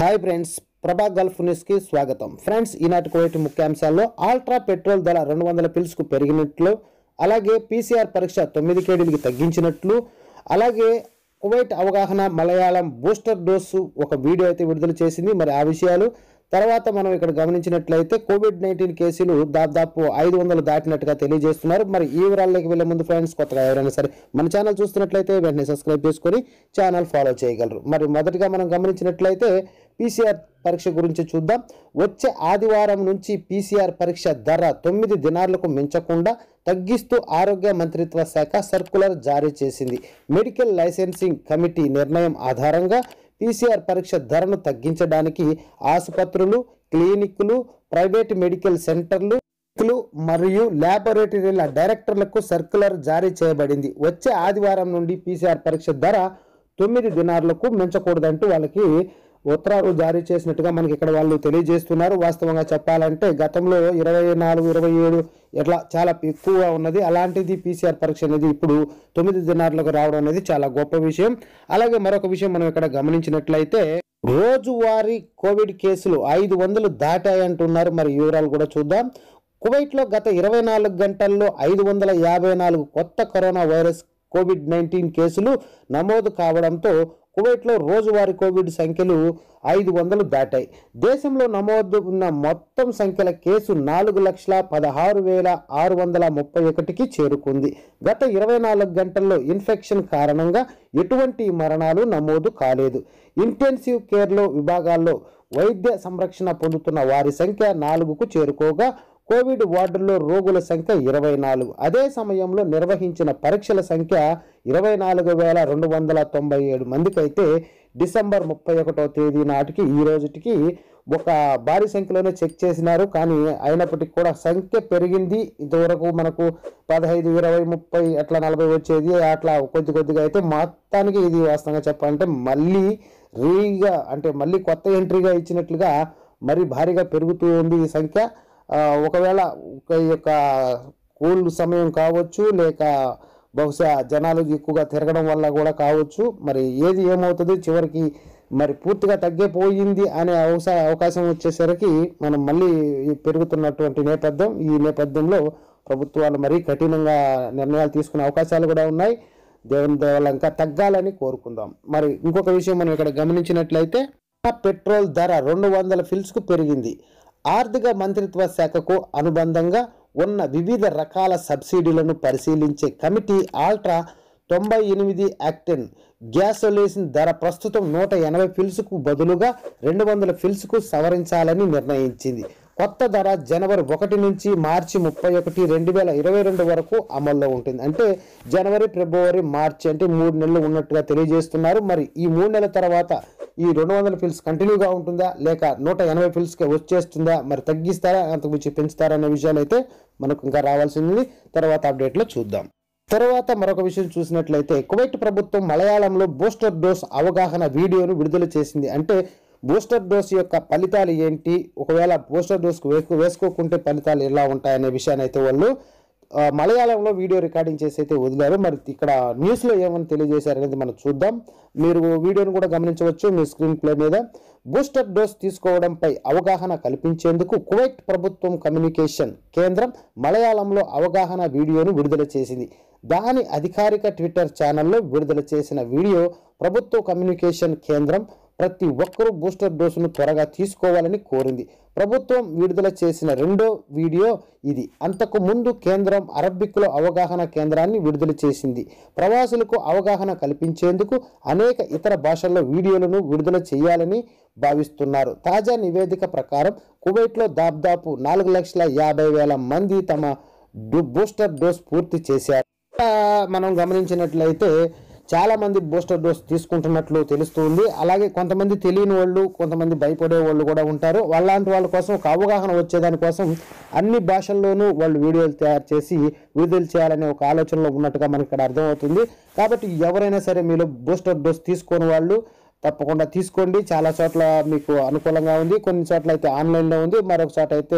hi friends ప్రభా Gulf న్యూస్కి స్వాగతం ఫ్రెండ్స్ ఈనాటి కోటి ముఖ్యాంశాల్లో ఆల్ట్రా పెట్రోల్ ధర రెండు వందల పిల్స్కు పెరిగినట్లు అలాగే పీసీఆర్ పరీక్ష తొమ్మిది కేడీలకి తగ్గించినట్లు అలాగే కువైట్ అవగాహన మలయాళం బూస్టర్ డోసు ఒక వీడియో అయితే విడుదల చేసింది మరి ఆ విషయాలు తర్వాత మనం ఇక్కడ గమనించినట్లయితే కోవిడ్ నైన్టీన్ కేసులు దాదాపు ఐదు వందలు దాటినట్టుగా తెలియజేస్తున్నారు మరి ఈ వివరాల్లోకి వెళ్ళే ముందు ఫ్రెండ్స్ కొత్తగా ఎవరైనా సరే మన ఛానల్ చూస్తున్నట్లయితే వెంటనే సబ్స్క్రైబ్ చేసుకొని ఛానల్ ఫాలో చేయగలరు మరి మొదటిగా మనం గమనించినట్లయితే పీసీఆర్ పరీక్ష గురించి చూద్దాం వచ్చే ఆదివారం నుంచి పీసీఆర్ పరీక్ష ధర తొమ్మిది దినార్లకు మించకుండా తగ్గిస్తూ ఆరోగ్య మంత్రిత్వ శాఖ సర్కులర్ జారీ చేసింది మెడికల్ లైసెన్సింగ్ కమిటీ నిర్ణయం ఆధారంగా పీసీఆర్ పరీక్ష ధరను తగ్గించడానికి ఆసుపత్రులు క్లినిక్లు ప్రైవేట్ మెడికల్ సెంటర్లు లు మరియు ల్యాబొరేటరీల డైరెక్టర్లకు సర్కులర్ జారీ చేయబడింది వచ్చే ఆదివారం నుండి పీసీఆర్ పరీక్ష ధర తొమ్మిది దినార్లకు మించకూడదంటూ వాళ్ళకి ఉత్తరాలు జారీ చేసినట్టుగా మనకి ఇక్కడ వాళ్ళు తెలియజేస్తున్నారు వాస్తవంగా చెప్పాలంటే గతంలో ఇరవై నాలుగు ఇరవై ఏడు ఇట్లా చాలా ఎక్కువగా ఉన్నది అలాంటిది పీసీఆర్ పరీక్ష అనేది ఇప్పుడు తొమ్మిది దినార్లకు రావడం అనేది చాలా గొప్ప విషయం అలాగే మరొక విషయం మనం ఇక్కడ గమనించినట్లయితే రోజువారీ కోవిడ్ కేసులు ఐదు వందలు దాటాయంటున్నారు మరి వివరాలు కూడా చూద్దాం కువైట్లో గత ఇరవై నాలుగు గంటల్లో ఐదు వందల యాభై నాలుగు కొత్త కరోనా వైరస్ కోవిడ్ నైన్టీన్ కేసులు నమోదు కావడంతో కువైట్లో రోజువారీ కోవిడ్ సంఖ్యలు ఐదు వందలు దాటాయి దేశంలో నమోదు ఉన్న మొత్తం సంఖ్యల కేసు నాలుగు లక్షల పదహారు వేల ఆరు వందల ముప్పై ఒకటికి చేరుకుంది గత ఇరవై నాలుగు గంటల్లో ఇన్ఫెక్షన్ కారణంగా ఎటువంటి మరణాలు నమోదు కాలేదు ఇంటెన్సివ్ కేర్లో విభాగాల్లో వైద్య సంరక్షణ పొందుతున్న వారి సంఖ్య నాలుగుకు చేరుకోగా కోవిడ్ వార్డుల్లో రోగుల సంఖ్య ఇరవై నాలుగు అదే సమయంలో నిర్వహించిన పరీక్షల సంఖ్య ఇరవై నాలుగు వేల రెండు వందల తొంభై ఏడు మందికి అయితే డిసెంబర్ ముప్పై ఒకటో తేదీ నాటికి ఈ రోజుటికి ఒక భారీ సంఖ్యలోనే చెక్ చేసినారు కానీ అయినప్పటికీ కూడా సంఖ్య పెరిగింది ఇంతవరకు మనకు పదహైదు ఇరవై ముప్పై అట్లా నలభై వచ్చేది అట్లా కొద్ది కొద్దిగా అయితే మొత్తానికి ఇది వాస్తవంగా చెప్పాలంటే మళ్ళీ రీగా అంటే మళ్ళీ కొత్త ఎంట్రీగా ఇచ్చినట్లుగా మరి భారీగా పెరుగుతూ ఉంది ఈ సంఖ్య ఆ, ఒకవేళ ఒక యొక్క కూల్ సమయం కావచ్చు లేక బహుశా జనాలు ఎక్కువగా తిరగడం వల్ల కూడా కావచ్చు మరి ఏది ఏమవుతుంది చివరికి మరి పూర్తిగా తగ్గిపోయింది అనే అవస అవకాశం వచ్చేసరికి మనం మళ్ళీ ఈ పెరుగుతున్నటువంటి నేపథ్యం ఈ నేపథ్యంలో ప్రభుత్వాలు మరీ కఠినంగా నిర్ణయాలు తీసుకునే అవకాశాలు కూడా ఉన్నాయి దేవుని దేవాల ఇంకా తగ్గాలని కోరుకుందాం మరి ఇంకొక విషయం మనం ఇక్కడ గమనించినట్లయితే పెట్రోల్ ధర రెండు వందల ఫిల్స్కు పెరిగింది ఆర్థిక మంత్రిత్వ శాఖకు అనుబంధంగా ఉన్న వివిధ రకాల సబ్సిడీలను పరిశీలించే కమిటీ ఆల్ట్రా తొంభై ఎనిమిది యాక్టెన్ గ్యాసోలేషన్ ధర ప్రస్తుతం నూట ఎనభై ఫిల్స్కు బదులుగా రెండు వందల ఫిల్స్కు సవరించాలని నిర్ణయించింది కొత్త ధర జనవరి ఒకటి నుంచి మార్చి ముప్పై ఒకటి రెండు వేల ఇరవై రెండు వరకు అమల్లో ఉంటుంది అంటే జనవరి ఫిబ్రవరి మార్చి అంటే మూడు నెలలు ఉన్నట్టుగా తెలియజేస్తున్నారు మరి ఈ మూడు నెలల తర్వాత ఈ రెండు వందల ఫిల్స్ కంటిన్యూగా ఉంటుందా లేక నూట ఎనభై ఫిల్స్కి వచ్చేస్తుందా మరి తగ్గిస్తారా అంతకుమించి పెంచుతారా అనే విషయాలు అయితే మనకు ఇంకా రావాల్సింది తర్వాత అప్డేట్లో చూద్దాం తర్వాత మరొక విషయం చూసినట్లయితే కువైట్ ప్రభుత్వం మలయాళంలో బూస్టర్ డోస్ అవగాహన వీడియోను విడుదల చేసింది అంటే బూస్టర్ డోస్ యొక్క ఫలితాలు ఏంటి ఒకవేళ బూస్టర్ డోస్ వేసుకో వేసుకోకుంటే ఫలితాలు ఎలా ఉంటాయనే విషయాన్ని అయితే వాళ్ళు ఆ, మలయాళంలో వీడియో రికార్డింగ్ చేసి అయితే వదిలారు మరి ఇక్కడ న్యూస్లో ఏమని తెలియజేశారు అనేది మనం చూద్దాం మీరు వీడియోను కూడా గమనించవచ్చు మీ స్క్రీన్ ప్లే మీద బూస్టర్ డోస్ తీసుకోవడంపై అవగాహన కల్పించేందుకు కువైట్ ప్రభుత్వం కమ్యూనికేషన్ కేంద్రం మలయాళంలో అవగాహన వీడియోను విడుదల చేసింది దాని అధికారిక ట్విట్టర్ ఛానల్లో విడుదల చేసిన వీడియో ప్రభుత్వ కమ్యూనికేషన్ కేంద్రం ప్రతి ఒక్కరూ బూస్టర్ డోసును త్వరగా తీసుకోవాలని కోరింది ప్రభుత్వం విడుదల చేసిన రెండో వీడియో ఇది అంతకు ముందు కేంద్రం అరబిక్లో అవగాహన కేంద్రాన్ని విడుదల చేసింది ప్రవాసులకు అవగాహన కల్పించేందుకు అనేక ఇతర భాషల్లో వీడియోలను విడుదల చేయాలని భావిస్తున్నారు తాజా నివేదిక ప్రకారం కువైట్లో దాదాపు నాలుగు లక్షల యాభై వేల మంది తమ డు- బూస్టర్ డోస్ పూర్తి చేశారు ఇంకా మనం గమనించినట్లయితే చాలా మంది బూస్టర్ డోస్ తీసుకుంటున్నట్లు తెలుస్తుంది అలాగే కొంతమంది తెలియని వాళ్ళు కొంతమంది భయపడే వాళ్ళు కూడా ఉంటారు వాళ్ళంటి వాళ్ళ కోసం ఒక అవగాహన వచ్చేదాని కోసం అన్ని భాషల్లోనూ వాళ్ళు వీడియోలు తయారు చేసి విడుదల చేయాలనే ఒక ఆలోచనలో ఉన్నట్టుగా మనకి ఇక్కడ అర్థమవుతుంది కాబట్టి ఎవరైనా సరే మీలో బూస్టర్ డోస్ తీసుకొని వాళ్ళు తప్పకుండా తీసుకోండి చాలా చోట్ల మీకు అనుకూలంగా ఉంది కొన్ని చోట్ల అయితే ఆన్లైన్లో ఉంది మరొక చోట అయితే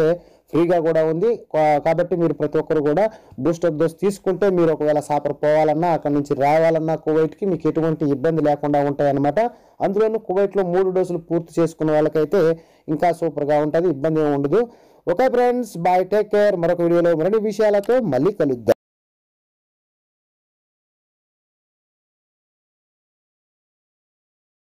ఫ్రీగా కూడా ఉంది కా- కాబట్టి మీరు ప్రతి ఒక్కరు కూడా బూస్టర్ డోస్ తీసుకుంటే మీరు ఒకవేళ సాపర్ పోవాలన్నా అక్కడ నుంచి రావాలన్నా కువైట్కి మీకు ఎటువంటి ఇబ్బంది లేకుండా ఉంటాయన్నమాట అందులోనూ కువైట్లో మూడు డోసులు పూర్తి చేసుకున్న వాళ్ళకైతే ఇంకా సూపర్గా ఉంటుంది ఇబ్బంది ఏమి ఉండదు okay friends bye take care మరొక వీడియోలో మరిన్ని విషయాలతో మళ్ళీ కలుద్దాం